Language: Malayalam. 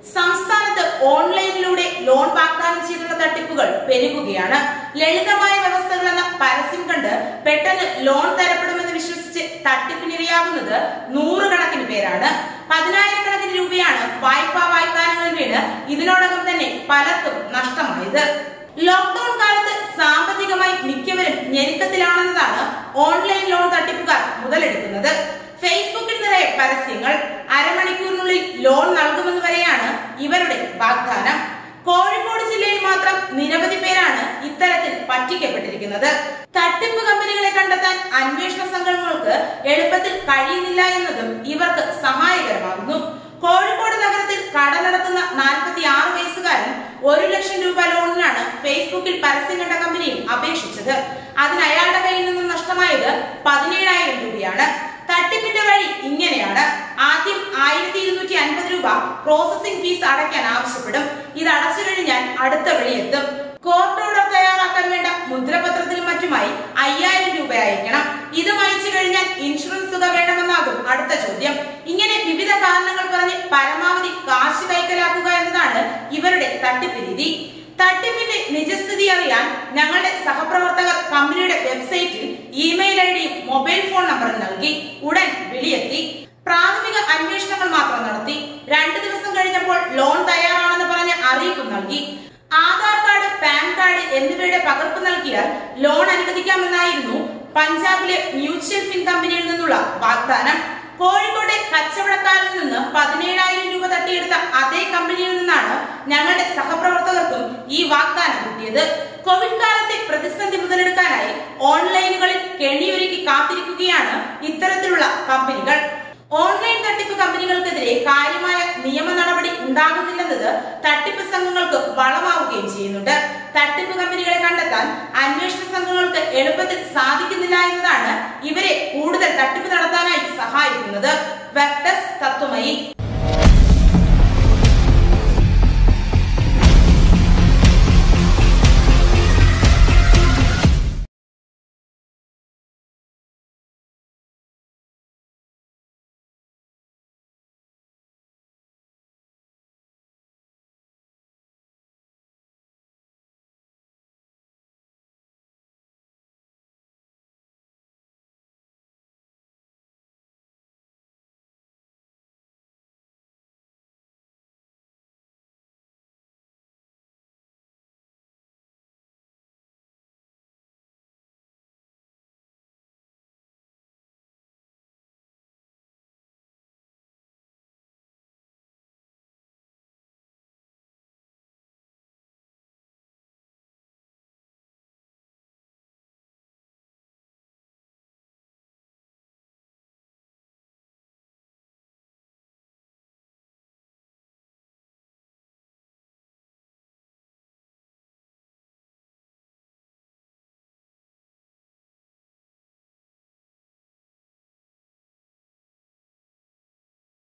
സംസ്ഥാനത്ത് ഓൺലൈനിലൂടെ ലോൺ വാഗ്ദാനം ചെയ്തുള്ള തട്ടിപ്പുകൾ പെരുകുകയാണ് ലളിതമായ വ്യവസ്ഥകൾ എന്ന പരസ്യം കണ്ട് പെട്ടെന്ന് ലോൺ തരപ്പെടുമെന്ന് വിശ്വസിച്ച് തട്ടിപ്പിനിരയാകുന്നത് നൂറുകണക്കിന് പേരാണ് പതിനായിരക്കണക്കിന് രൂപയാണ് വായ്പാ വാഗ്ദാനങ്ങൾ വീണ് ഇതിനോടകം തന്നെ പലർക്കും നഷ്ടമായത് ലോക്ഡൌൺ കാലത്ത് സാമ്പത്തികമായി മിക്കവരും ഞെരുക്കത്തിലാണെന്നതാണ് ഓൺലൈൻ ലോൺ തട്ടിപ്പുകാർ മുതലെടുക്കുന്നത് ഫേസ്ബുക്കിൽ നിറയെ പരസ്യങ്ങൾ അരമണിക്കൂറിനുള്ളിൽ ലോൺ നൽകുമെന്ന് വരെയാണ് ഇവരുടെ വാഗ്ദാനം കോഴിക്കോട് ജില്ലയിൽ മാത്രം നിരവധി പേരാണ് ഇത്തരത്തിൽ പറ്റിക്കപ്പെട്ടിരിക്കുന്നത് തട്ടിപ്പ് കമ്പനികളെ കണ്ടെത്താൻ അന്വേഷണ സംഘങ്ങൾക്ക് എളുപ്പത്തിൽ കഴിയുന്നില്ല എന്നതും ഇവർക്ക് സഹായകരമാകുന്നു കോഴിക്കോട് നഗരത്തിൽ കട നടത്തുന്ന നാൽപ്പത്തി ആറ് വയസ്സുകാരൻ ഒരു ലക്ഷം രൂപ ലോണിനാണ് ഫേസ്ബുക്കിൽ പരസ്യം കണ്ട കമ്പനിയിൽ അപേക്ഷിച്ചത് അതിന് അയാളുടെ കയ്യിൽ നിന്നും നഷ്ടമായത് പതിനേഴായിരം രൂപയാണ് തട്ടിപ്പിന്റെ വഴി ഇങ്ങനെയാണ് ആദ്യം ആയിരത്തി ഇരുന്നൂറ്റി അൻപത് രൂപ പ്രോസസിംഗ് ഫീസ് അടയ്ക്കാൻ ആവശ്യപ്പെടും ഇത് അടച്ചു കഴിഞ്ഞാൽ അടുത്ത വിളി എത്തും കോർട്ട് ഓർഡർ തയ്യാറാക്കാൻ വേണ്ട മുദ്രപത്രത്തിലും മറ്റുമായി അയ്യായിരം രൂപ അയക്കണം ഇത് വായിച്ചു കഴിഞ്ഞാൽ ഇൻഷുറൻസ് തുക വേണമെന്നാകും അടുത്ത ചോദ്യം ഇങ്ങനെ വിവിധ കാരണങ്ങൾ പറഞ്ഞ് പരമാവധി കാശ് കൈക്കലാക്കുക എന്നതാണ് ഇവരുടെ തട്ടിപ്പ് രീതി തട്ടിപ്പിന്റെ നിജസ്ഥിതി അറിയാൻ ഞങ്ങളുടെ സഹപ്രവർത്തകർ കമ്പനിയുടെ വെബ്സൈറ്റിൽ ഇമെയിൽ ഐ ഡിയും മൊബൈൽ ഫോൺ നമ്പറും നൽകി ഉടൻ വിളിയെത്തി പ്രാഥമിക അന്വേഷണങ്ങൾ മാത്രം നടത്തി രണ്ടു ദിവസം കഴിഞ്ഞപ്പോൾ ലോൺ തയ്യാറാണെന്ന് പറഞ്ഞ് അറിയിപ്പ് നൽകി ആധാർ കാർഡ് പാൻ കാർഡ് എന്നിവയുടെ പകർപ്പ് നൽകിയാൽ ലോൺ അനുവദിക്കാമെന്നായിരുന്നു പഞ്ചാബിലെ മ്യൂച്വൽ ഫിൻ കമ്പനിയിൽ നിന്നുള്ള വാഗ്ദാനം കോഴിക്കോട്ടെ കച്ചവടക്കാരിൽ നിന്ന് പതിനേഴായിരം രൂപ തട്ടിയെടുത്ത അതേ കമ്പനിയിൽ നിന്നാണ് ഞങ്ങളുടെ സഹപ്രവർത്തകർക്കും ഈ വാഗ്ദാനം കിട്ടിയത് കോവിഡ് കാലത്തെ പ്രതിസന്ധി മുതലെടുക്കാനായി ഓൺലൈനുകളിൽ കെണിയൊരുക്കി കാത്തിരിക്കുകയാണ് ഇത്തരത്തിലുള്ള കമ്പനികൾ ഓൺലൈൻ തട്ടിപ്പ് കമ്പനികൾക്കെതിരെ കാര്യമായ നിയമ നടപടി ഉണ്ടാകുന്നില്ലെന്നത് തട്ടിപ്പ് സംഘങ്ങൾക്ക് വളമാവുകയും ചെയ്യുന്നുണ്ട് തട്ടിപ്പ് കമ്പനികളെ കണ്ടെത്താൻ അന്വേഷണ സംഘങ്ങൾക്ക് എളുപ്പത്തിൽ സാധിക്കുന്നില്ല എന്നതാണ് ഇവരെ കൂടുതൽ തട്ടിപ്പ് നടത്താനായി സഹായിക്കുന്നത് വെബ് ഡെസ്ക് തത്വമയി